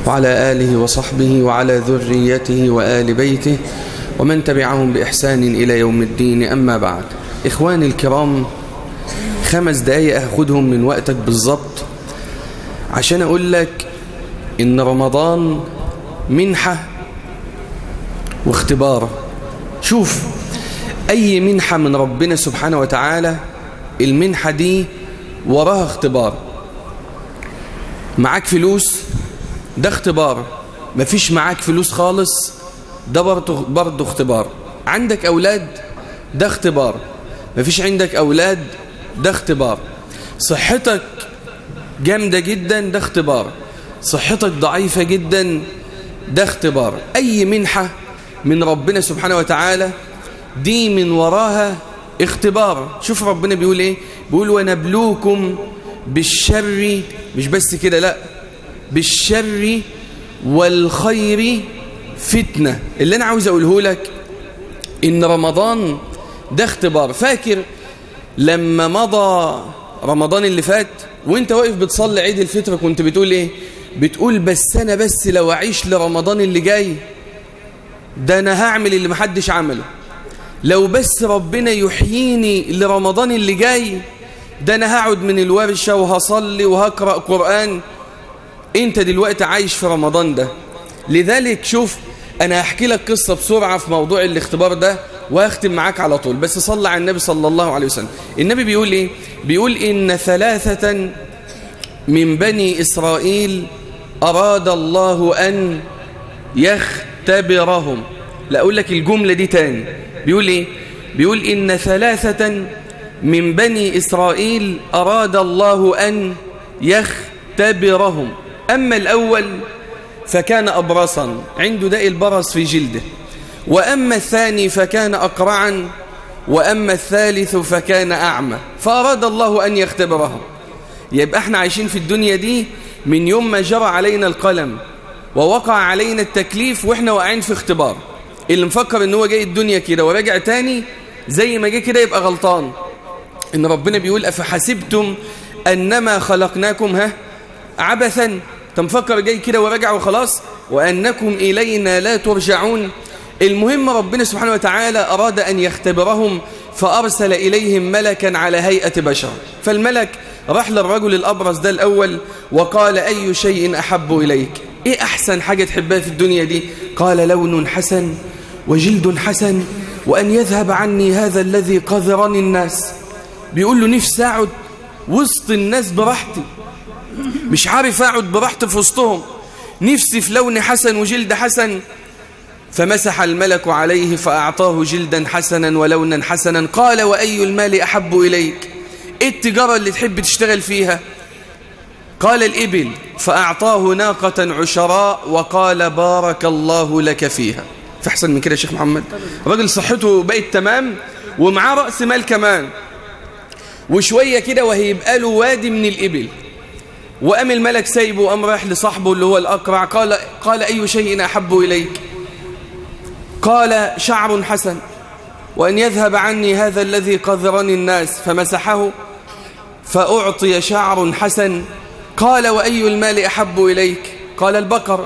وعلى آله وصحبه وعلى ذريته وآل بيته ومن تبعهم بإحسان إلى يوم الدين أما بعد إخواني الكرام خمس دقايق أخذهم من وقتك بالضبط عشان أقول لك إن رمضان منحة واختبار شوف أي منحة من ربنا سبحانه وتعالى المنحة دي وراها اختبار معاك فلوس ده اختبار مفيش معاك فلوس خالص ده برضه برضه اختبار عندك أولاد ده اختبار مفيش عندك أولاد ده اختبار صحتك جامدة جدا ده اختبار صحتك ضعيفة جدا ده اختبار أي منحة من ربنا سبحانه وتعالى دي من وراها اختبار شوف ربنا بيقول ايه بيقول ونبلوكم بالشر مش بس كده لا بالشر والخير فتنة اللي انا عاوز اقوله لك ان رمضان ده اختبار فاكر لما مضى رمضان اللي فات وانت واقف بتصلي عيد الفطر كنت بتقول ايه بتقول بس انا بس لو اعيش لرمضان اللي جاي ده انا هعمل اللي محدش عمله لو بس ربنا يحييني لرمضان اللي جاي ده انا هقعد من الورشة وهصلي وهقرأ قرآن انت دلوقتي عايش في رمضان ده لذلك شوف انا هحكي لك قصة بسرعة في موضوع الاختبار ده وهختم معاك على طول بس صلى على النبي صلى الله عليه وسلم النبي بيقول ايه بيقول ان ثلاثة من بني اسرائيل اراد الله ان يختبرهم لا اقول لك الجملة دي تاني بيقول ايه بيقول ان ثلاثة من بني إسرائيل أراد الله أن يختبرهم أما الأول فكان أبرصا عنده داء البرص في جلده وأما الثاني فكان أقرعا وأما الثالث فكان أعمى فأراد الله أن يختبرهم يبقى احنا عايشين في الدنيا دي من يوم ما جرى علينا القلم ووقع علينا التكليف واحنا واقعين في اختبار اللي مفكر ان هو جاي الدنيا كده وراجع تاني زي ما جه كده يبقى غلطان إن ربنا بيقول أفحسبتم أنما خلقناكم ها عبثا تنفكر جاي كده وراجع وخلاص وأنكم إلينا لا ترجعون المهم ربنا سبحانه وتعالى أراد أن يختبرهم فأرسل إليهم ملكا على هيئة بشر فالملك راح للرجل الأبرز ده الأول وقال أي شيء أحب إليك إيه أحسن حاجة تحبها في الدنيا دي قال لون حسن وجلد حسن وأن يذهب عني هذا الذي قذرني الناس بيقول له نفسي اقعد وسط الناس براحتي مش عارف اقعد براحتي في وسطهم نفسي في لون حسن وجلد حسن فمسح الملك عليه فأعطاه جلدا حسنا ولونا حسنا قال وأي المال أحب إليك إيه التجارة اللي تحب تشتغل فيها قال الإبل فأعطاه ناقة عشراء وقال بارك الله لك فيها في أحسن من كده يا شيخ محمد راجل صحته بقت تمام ومعاه رأس مال كمان وشوية كده وهيبقى له وادي من الإبل وقام الملك سايبه وقام رايح لصاحبه اللي هو الأقرع قال, قال أي شيء أحب إليك قال شعر حسن وأن يذهب عني هذا الذي قذرني الناس فمسحه فأعطي شعر حسن قال وأي المال أحب إليك قال البقر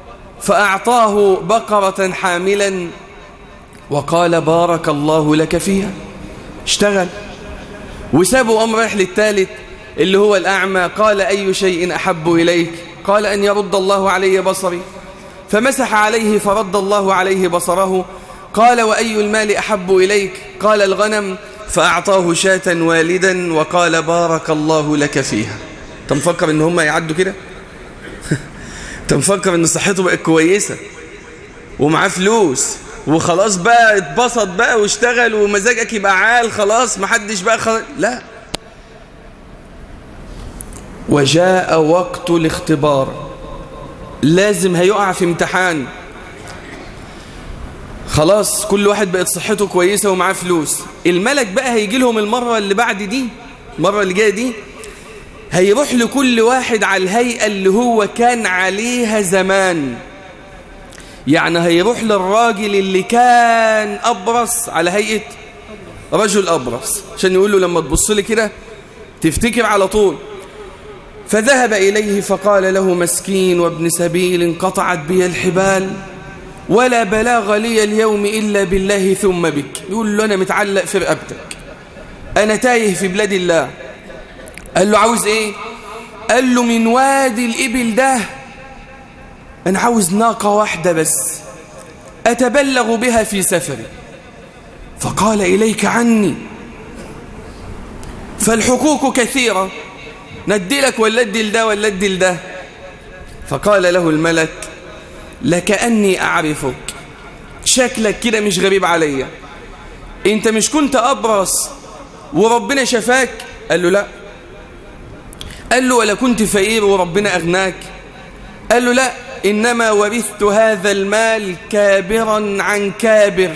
فأعطاه بقرة حاملا وقال بارك الله لك فيها اشتغل وسابوا أمر رايح للثالث اللي هو الأعمى قال أي شيء أحب إليك قال أن يرد الله علي بصري فمسح عليه فرد الله عليه بصره قال وأي المال أحب إليك قال الغنم فأعطاه شاة والدا وقال بارك الله لك فيها تنفكر إن هم يعدوا كده تنفكر إن صحته بقت كويسة ومعاه فلوس وخلاص بقى اتبسط بقى واشتغل ومزاجك يبقى عال خلاص محدش بقى خلاص لا وجاء وقت الاختبار لازم هيقع في امتحان خلاص كل واحد بقت صحته كويسة ومعاه فلوس الملك بقى هيجي لهم المرة اللي بعد دي المرة اللي جاية دي هيروح لكل واحد على الهيئة اللي هو كان عليها زمان يعني هيروح للراجل اللي كان أبرص على هيئة رجل أبرص عشان يقول له لما تبص لي كده تفتكر على طول فذهب إليه فقال له مسكين وابن سبيل انقطعت بي الحبال ولا بلاغ لي اليوم إلا بالله ثم بك يقول له أنا متعلق في رقبتك أنا تايه في بلاد الله قال له عاوز إيه قال له من وادي الإبل ده أنا عاوز ناقة واحدة بس أتبلغ بها في سفري فقال إليك عني فالحقوق كثيرة ندي لك ولا ادي لده ولا ادي لده فقال له الملك لكأني أعرفك شكلك كده مش غريب عليا انت مش كنت أبرص وربنا شفاك قال له لا قال له ولا كنت فقير وربنا أغناك قال له لا إنما ورثت هذا المال كابرا عن كابر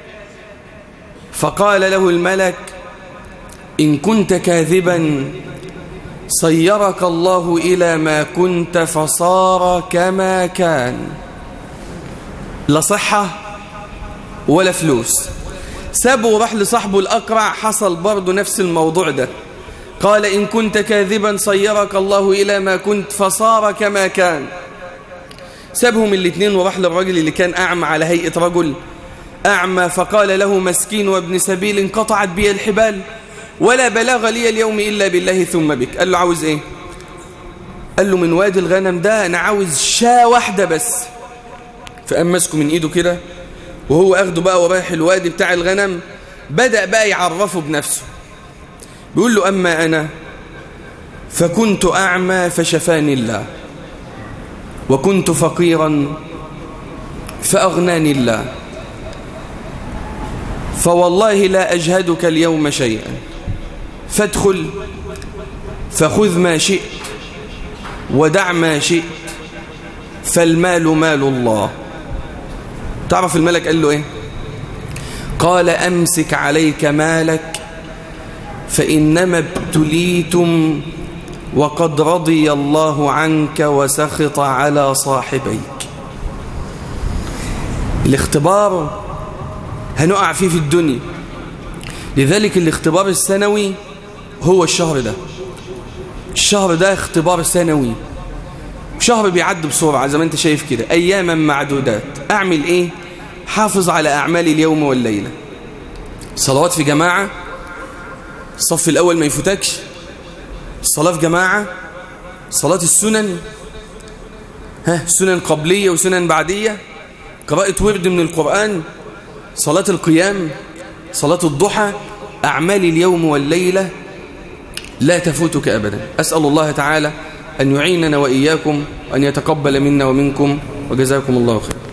فقال له الملك إن كنت كاذبا صيرك الله إلى ما كنت فصار كما كان لا صحة ولا فلوس سابه وراح لصاحبه الأقرع حصل برضه نفس الموضوع ده قال إن كنت كاذبا صيرك الله إلى ما كنت فصار كما كان سابهم الاثنين وراح للراجل اللي كان أعمى على هيئة رجل أعمى فقال له مسكين وابن سبيل انقطعت بي الحبال ولا بلاغ لي اليوم إلا بالله ثم بك قال له عاوز إيه قال له من وادي الغنم ده أنا عاوز شاة واحدة بس فقام ماسكه من إيده كده وهو أخده بقى ورايح الوادي بتاع الغنم بدأ بقى يعرفه بنفسه بيقول له أما أنا فكنت أعمى فشفاني الله وكنت فقيرا فأغناني الله فوالله لا أجهدك اليوم شيئا فادخل فخذ ما شئت ودع ما شئت فالمال مال الله تعرف الملك قال له ايه قال أمسك عليك مالك فإنما ابتليتم وقد رضي الله عنك وسخط على صاحبيك الاختبار هنقع فيه في الدنيا لذلك الاختبار السنوي هو الشهر ده الشهر ده اختبار سنوي شهر بيعد بسرعة زي ما انت شايف كده أياما معدودات أعمل إيه حافظ على أعمال اليوم والليلة صلوات في جماعة الصف الأول ما يفوتكش الصلاة في جماعة صلاة السنن ها سنن قبلية وسنن بعدية قراءة ورد من القرآن صلاة القيام صلاة الضحى أعمال اليوم والليلة لا تفوتك أبدا أسأل الله تعالى أن يعيننا وإياكم وأن يتقبل منا ومنكم وجزاكم الله خير